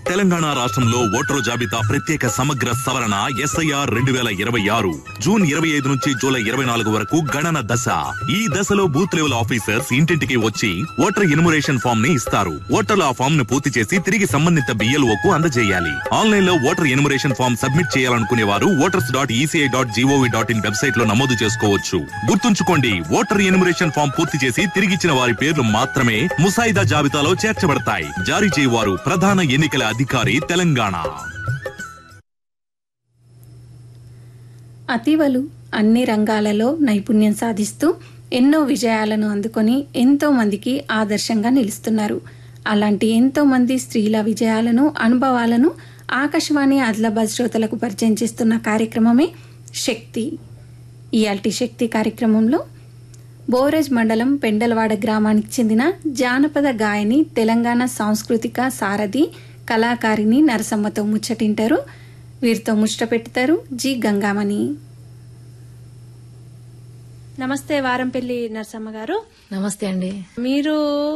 తెలంగాణ రాష్ట్రంలో ఓటరు జాబితా ప్రత్యేక సమగ్ర సవరణ ఎస్ఐఆర్ రెండు వేల ఇరవై ఆరు జూన్ ఇరవై ఐదు నుంచి జూలై ఇరవై నాలుగు వరకు గణన దశ ఈ దశలో బూత్ లెవెల్ ఆఫీసర్స్ ఇంటింటికి వచ్చి ఓటర్ ఇనుమరేషన్ ఫామ్ ని ఇస్తారు ఓటర్లు ఆ ఫామ్ ను పూర్తి చేసి తిరిగి సంబంధిత బిఎల్ఓ కు అందజేయాలి ఆన్లైన్ లో ఓటర్ ఎనుమరేషన్ ఫామ్ సబ్మిట్ చేయాలనుకునే వారు voters dot E C I dot G O V dot in website లో నమోదు చేసుకోవచ్చు గుర్తుంచుకోండి ఓటర్ ఎనుమరేషన్ ఫామ్ పూర్తి చేసి తిరిగిచ్చిన వారి పేర్లు మాత్రమే ముసాయిదా జాబితాలో చేర్చబడతాయి జారీ చేయవారు ప్రధాన ఎన్నికల అధికారి తెలంగాణ అతివలు అన్ని రంగాలలో నైపుణ్యం సాధిస్తూ ఎన్నో విజయాలను అందుకొని ఎంతో మందికి ఆదర్శంగా నిలుస్తున్నారు అలాంటి ఎంతో మంది స్త్రీల విజయాలను అనుభవాలను ఆకాశవాణి ఆదిలాబాద్ శ్రోతలకు పరిచయం చేస్తున్న కార్యక్రమమే శక్తి ఇయాల్టి శక్తి కార్యక్రమంలో బోరజ్ మండలం పెండలవాడ గ్రామానికి చెందిన జానపద గాయని తెలంగాణ సాంస్కృతిక సారథి కళాకారిణి నరసమ్మతో ముచ్చటింటారు వీరితో ముచ్చట పెడతారు జి గంగామణి నమస్తే వారంపల్లి నరసమ్మ గారు నమస్తే అండి మీరు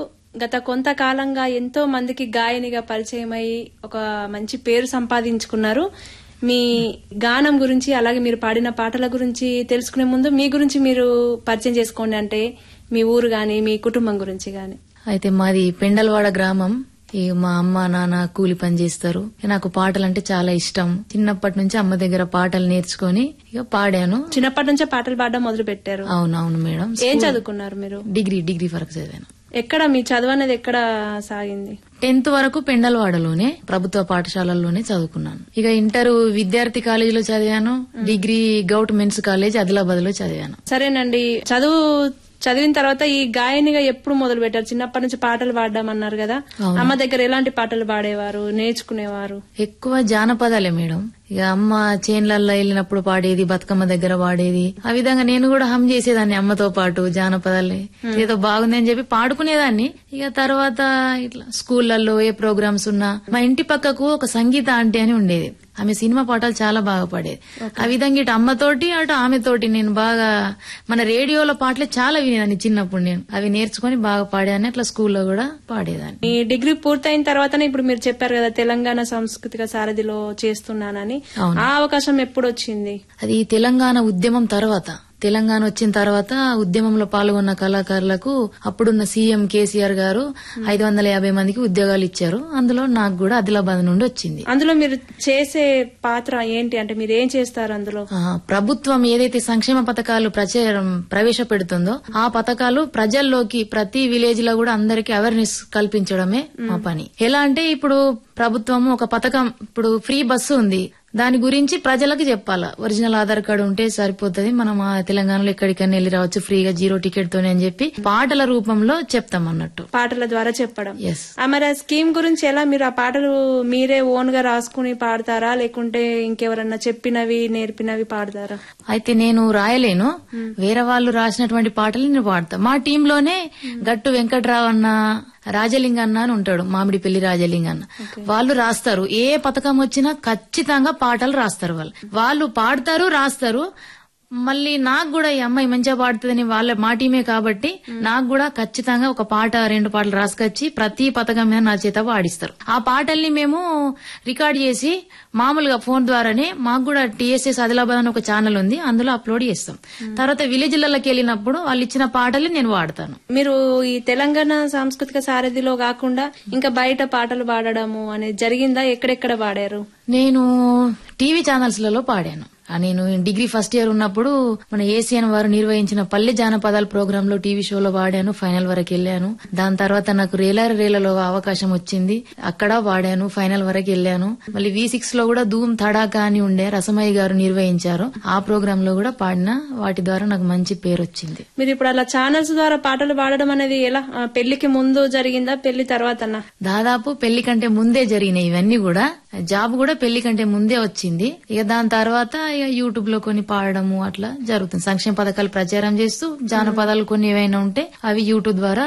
గత కొంతకాలంగా ఎంతో మందికి గాయనిగా పరిచయమై ఒక మంచి పేరు సంపాదించుకున్నారు మీ గానం గురించి అలాగే మీరు పాడిన పాటల గురించి తెలుసుకునే ముందు మీ గురించి మీరు పరిచయం చేసుకోండి అంటే మీ ఊరు గాని మీ కుటుంబం గురించి గాని అయితే మాది పెండలవాడ గ్రామం ఇక మా అమ్మ నాన్న కూలి పని చేస్తారు నాకు పాటలు అంటే చాలా ఇష్టం చిన్నప్పటి నుంచి అమ్మ దగ్గర పాటలు నేర్చుకొని ఇక పాడాను చిన్నప్పటి నుంచే పాటలు పాడడం మొదలు పెట్టారు అవునవును మేడం ఏం చదువుకున్నారు మీరు డిగ్రీ డిగ్రీ వరకు చదివాను ఎక్కడ మీ చదువు అనేది ఎక్కడ సాగింది టెన్త్ వరకు పెండలవాడలోనే ప్రభుత్వ పాఠశాలల్లోనే చదువుకున్నాను ఇక ఇంటర్ విద్యార్థి కాలేజీలో చదివాను degree government men's college Adilabad లో చదివాను సరేనండి చదువు చదివిన తర్వాత ఈ గాయనిగా ఎప్పుడు మొదలు పెట్టారు చిన్నప్పటి నుంచి పాటలు పాడడం అన్నారు కదా అమ్మ దగ్గర ఎలాంటి పాటలు పాడేవారు నేర్చుకునేవారు ఎక్కువ జానపదాలే మేడం ఇక అమ్మ చేన్లల్లో వెళ్ళినప్పుడు పాడేది బతుకమ్మ దగ్గర పాడేది ఆ విధంగా నేను కూడా హమ్ చేసేదాన్ని అమ్మతో పాటు జానపదాలే ఏదో బాగుంది అని చెప్పి పాడుకునేదాన్ని ఇక తర్వాత ఇట్లా స్కూళ్లలో ఏ ప్రోగ్రామ్స్ ఉన్నా మా ఇంటి పక్కకు ఒక సంగీత ఆంటీ అని ఉండేది ఆమె సినిమా పాటలు చాలా బాగా పాడేది ఆ విధంగా ఇటు అమ్మతోటి అటు ఆమెతోటి నేను బాగా మన రేడియోలో పాటలే చాలా వినేదాన్ని చిన్నప్పుడు నేను అవి నేర్చుకుని బాగా పాడేదాన్ని అట్లా స్కూల్లో కూడా పాడేదాన్ని మీ డిగ్రీ పూర్తయిన తర్వాతనే ఇప్పుడు మీరు చెప్పారు కదా తెలంగాణ సాంస్కృతిక సారథిలో చేస్తున్నానని అవును. ఆ అవకాశం ఎప్పుడు వచ్చింది అది తెలంగాణ ఉద్యమం తర్వాత తెలంగాణ వచ్చిన తర్వాత ఆ ఉద్యమంలో పాల్గొన్న కళాకారులకు అప్పుడున్న సీఎం కేసీఆర్ గారు ఐదు వందల యాభై మందికి ఉద్యోగాలు ఇచ్చారు అందులో నాకు కూడా ఆదిలాబాద్ నుండి వచ్చింది అందులో మీరు చేసే పాత్ర ఏంటి అంటే మీరు ఏం చేస్తారు అందులో ఆ, ప్రభుత్వం ఏదైతే సంక్షేమ పథకాలు ప్రచారం ప్రవేశపెడుతుందో ఆ పథకాలు ప్రజల్లోకి ప్రతి విలేజ్ లో కూడా అందరికి అవేర్నెస్ కల్పించడమే మా పని ఎలా అంటే ఇప్పుడు ప్రభుత్వం ఒక పథకం ఇప్పుడు ఫ్రీ బస్సు ఉంది దాని గురించి ప్రజలకు చెప్పాలా ఒరిజినల్ ఆధార్ కార్డు ఉంటే సరిపోతుంది మనం ఆ తెలంగాణలో ఎక్కడికైనా వెళ్ళి రావచ్చు ఫ్రీగా జీరో టికెట్ తోనే అని చెప్పి పాటల రూపంలో చెప్తాం అన్నట్టు పాటల ద్వారా చెప్పడం ఎస్ ఆ మరి ఆ స్కీమ్ గురించి ఎలా మీరు ఆ పాటలు మీరే ఓన్ గా రాసుకుని పాడతారా లేకుంటే ఇంకెవరన్నా చెప్పినవి నేర్పినవి పాడతారా అయితే నేను రాయలేను వేరే వాళ్ళు రాసినటువంటి పాటలు నేను పాడతా మా టీంలోనే గట్టు వెంకట్రావు అన్న రాజలింగ అన్న అని ఉంటాడు మామిడి పెళ్లి రాజలింగ అన్న వాళ్ళు రాస్తారు ఏ పథకం వచ్చినా ఖచ్చితంగా పాటలు రాస్తారు వాళ్ళు వాళ్ళు పాడతారు రాస్తారు మళ్ళీ నాకు కూడా ఈ అమ్మాయి మంచిగా పాడుతుందని వాళ్ళ మా టీమే కాబట్టి నాకు కూడా ఖచ్చితంగా ఒక పాట రెండు పాటలు రాసుకొచ్చి ప్రతి పథకం మీద నా చేత పాడిస్తారు ఆ పాటల్ని మేము రికార్డ్ చేసి మామూలుగా ఫోన్ ద్వారానే మాకు కూడా టీఎస్ఎస్ ఆదిలాబాద్ అని ఒక ఛానల్ ఉంది అందులో అప్లోడ్ చేస్తాం తర్వాత విలేజ్లకి వెళ్ళినప్పుడు వాళ్ళు ఇచ్చిన పాటల్ని నేను వాడతాను మీరు ఈ తెలంగాణ సాంస్కృతిక సారథిలో కాకుండా ఇంకా బయట పాటలు పాడడము అనేది జరిగిందా ఎక్కడెక్కడ పాడారు నేను టీవీ ఛానల్స్ లలో పాడాను ఆ నేను డిగ్రీ ఫస్ట్ ఇయర్ ఉన్నప్పుడు మన ఏసీఎన్ వారు నిర్వహించిన పల్లె జానపదాల ప్రోగ్రామ్ లో టీవీ షోలో పాడాను ఫైనల్ వరకు వెళ్ళాను దాని తర్వాత నాకు రేలారి రేలలో అవకాశం వచ్చింది అక్కడ పాడాను ఫైనల్ వరకు వెళ్ళాను మళ్ళీ వి సిక్స్ లో కూడా ధూమ్ తడాకా అని ఉండే రసమయ్య గారు నిర్వహించారు ఆ ప్రోగ్రామ్ లో కూడా పాడిన వాటి ద్వారా నాకు మంచి పేరు వచ్చింది మీరు ఇప్పుడు అలా ఛానల్స్ ద్వారా పాటలు పాడడం అనేది ఎలా ఆ, పెళ్లికి ముందు జరిగిందా పెళ్లి తర్వాతనా దాదాపు పెళ్లి కంటే ముందే జరిగినాయి ఇవన్నీ కూడా జాబ్ కూడా పెళ్లి కంటే ముందే వచ్చింది ఇక దాని తర్వాత ఇక యూట్యూబ్ లో కొన్ని పాడడము అట్లా జరుగుతుంది సంక్షేమ పథకాలు ప్రచారం చేస్తూ జానపదాలు కొన్ని ఏవైనా ఉంటే అవి యూట్యూబ్ ద్వారా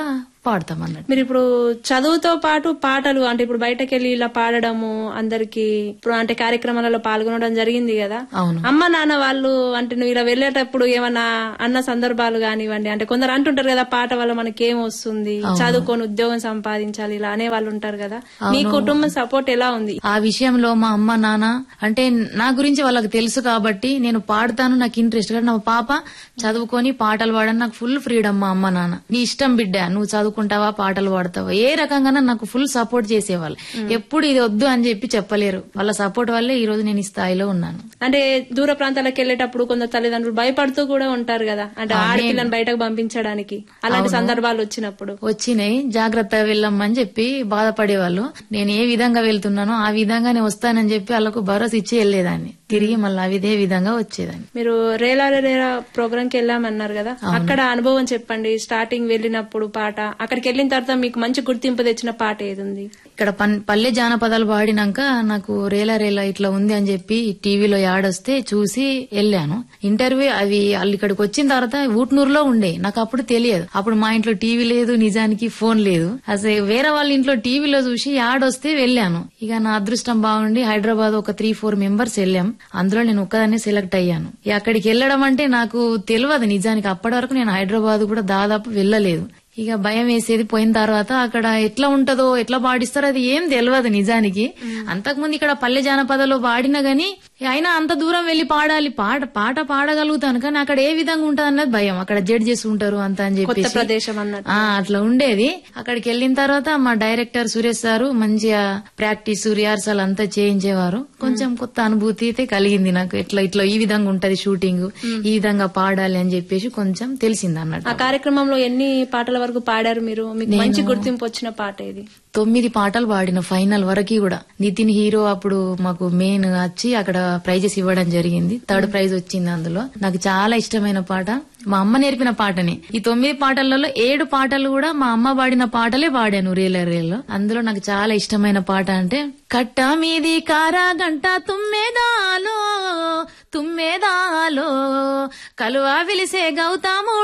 పాడతాం అన్నట్టు మీరు ఇప్పుడు చదువుతో పాటు పాటలు అంటే ఇప్పుడు బయటకు వెళ్ళి ఇలా పాడడము అందరికి ఇప్పుడు అంటే కార్యక్రమాలలో పాల్గొనడం జరిగింది కదా అవును అమ్మ నాన్న వాళ్ళు అంటే నువ్వు ఇలా వెళ్ళేటప్పుడు ఏమన్నా అన్న సందర్భాలు కానివ్వండి అంటే కొందరు అంటుంటారు కదా పాట వల్ల మనకి ఏం వస్తుంది చదువుకొని ఉద్యోగం సంపాదించాలి ఇలా అనే వాళ్ళు ఉంటారు కదా మీ కుటుంబం సపోర్ట్ ఎలా ఉంది ఆ విషయంలో మా అమ్మ నాన్న అంటే నా గురించి వాళ్ళకి తెలుసు కాబట్టి నేను పాడతాను నాకు ఇంట్రెస్ట్ కానీ నా పాప చదువుకొని పాటలు పాడని నాకు ఫుల్ ఫ్రీడమ్ మా అమ్మ నాన్న నీ ఇష్టం బిడ్డ నువ్వు చదువుకుంటావా పాటలు పాడతావా ఏ రకంగా నాకు ఫుల్ సపోర్ట్ చేసేవాళ్ళు ఎప్పుడు ఇది వద్దు అని చెప్పి చెప్పలేరు వాళ్ళ సపోర్ట్ వల్లే ఈ రోజు నేను ఈ స్థాయిలో ఉన్నాను అంటే దూర ప్రాంతాలకు వెళ్ళేటప్పుడు కొందరు తల్లిదండ్రులు భయపడుతూ కూడా ఉంటారు కదా అంటే ఆడపిల్లని బయటకు పంపించడానికి అలాంటి సందర్భాలు వచ్చినప్పుడు వచ్చినాయి జాగ్రత్తగా వెళ్ళమ్మని చెప్పి బాధపడేవాళ్ళు నేను ఏ విధంగా వెళ్తున్నానో ఆ విధంగానే వస్తానని చెప్పి వాళ్ళకు భరోసా ఇచ్చి వెళ్ళేదాన్ని తిరిగి మళ్ళీ అదే విధంగా వచ్చేదాన్ని మీరు రేలా రేలా ప్రోగ్రామ్ కి వెళ్ళామన్నారు కదా అక్కడ అనుభవం చెప్పండి స్టార్టింగ్ వెళ్ళినప్పుడు పాట అక్కడికి వెళ్ళిన తర్వాత మీకు మంచి గుర్తింపు తెచ్చిన పాట ఏది ఉంది ఇక్కడ పన్- పల్లె జానపదాలు పాడినాక నాకు రేలా రేలా ఇట్లా ఉంది అని చెప్పి టీవీలో యాడ్ వస్తే చూసి వెళ్ళాను ఇంటర్వ్యూ అవి వాళ్ళు ఇక్కడికి వచ్చిన తర్వాత ఊట్నూరులో ఉండే నాకు అప్పుడు తెలియదు అప్పుడు మా ఇంట్లో టీవీ లేదు నిజానికి ఫోన్ లేదు అసలు వేరే వాళ్ళ ఇంట్లో టీవీలో చూసి యాడ్ వస్తే వెళ్ళాను ఇక నా అదృష్టం బాగుండి హైదరాబాద్ ఒక త్రీ ఫోర్ మెంబర్స్ వెళ్ళాం అందులో నేను ఒక్కదాన్ని సెలెక్ట్ అయ్యాను ఇక అక్కడికి వెళ్ళడం అంటే నాకు తెలియదు నిజానికి అప్పటి వరకు నేను హైదరాబాద్ కూడా దాదాపు వెళ్ళలేదు ఇక భయం వేసేది పోయిన తర్వాత అక్కడ ఎట్లా ఉంటదో ఎట్లా పాడిస్తారో అది ఏం తెలియదు నిజానికి అంతకుముందు ఇక్కడ పల్లె జానపదలో పాడినా గానీ అయినా అంత దూరం వెళ్లి పాడాలి పాట పాట పాడగలుగుతాను కానీ అక్కడ ఏ విధంగా ఉంటది అన్నది భయం అక్కడ జడ్జెస్ ఉంటారు అంత అని కొత్త చెప్పేసి ప్రదేశం అన్నట్టు ఆ అట్లా ఉండేది అక్కడికి వెళ్ళిన తర్వాత మా డైరెక్టర్ సురేష్ సారు మంచిగా ప్రాక్టీస్ రిహార్సల్ అంతా చేయించేవారు కొంచెం కొత్త అనుభూతి అయితే కలిగింది నాకు ఇట్లా ఇట్లా ఈ విధంగా ఉంటది షూటింగ్ ఈ విధంగా పాడాలి అని చెప్పేసి కొంచెం తెలిసింది అన్నట్టు ఆ కార్యక్రమంలో ఎన్ని పాటల వరకు పాడారు మీరు మీకు మంచి గుర్తింపు వచ్చిన పాట ఏది తొమ్మిది పాటలు పాడిన ఫైనల్ వరకు కూడా నితిన్ హీరో అప్పుడు మాకు మెయిన్ వచ్చి అక్కడ ప్రైజెస్ ఇవ్వడం జరిగింది థర్డ్ ప్రైజ్ వచ్చింది అందులో నాకు చాలా ఇష్టమైన పాట మా అమ్మ నేర్పిన పాటనే ఈ తొమ్మిది పాటలలో ఏడు పాటలు కూడా మా అమ్మ పాడిన పాటలే పాడాను రేల రేలో అందులో నాకు చాలా ఇష్టమైన పాట అంటే కట్ట మీది కారా గంట తుమ్మెదాలో తుమ్మెదాలో కలువ విలిసే గౌతము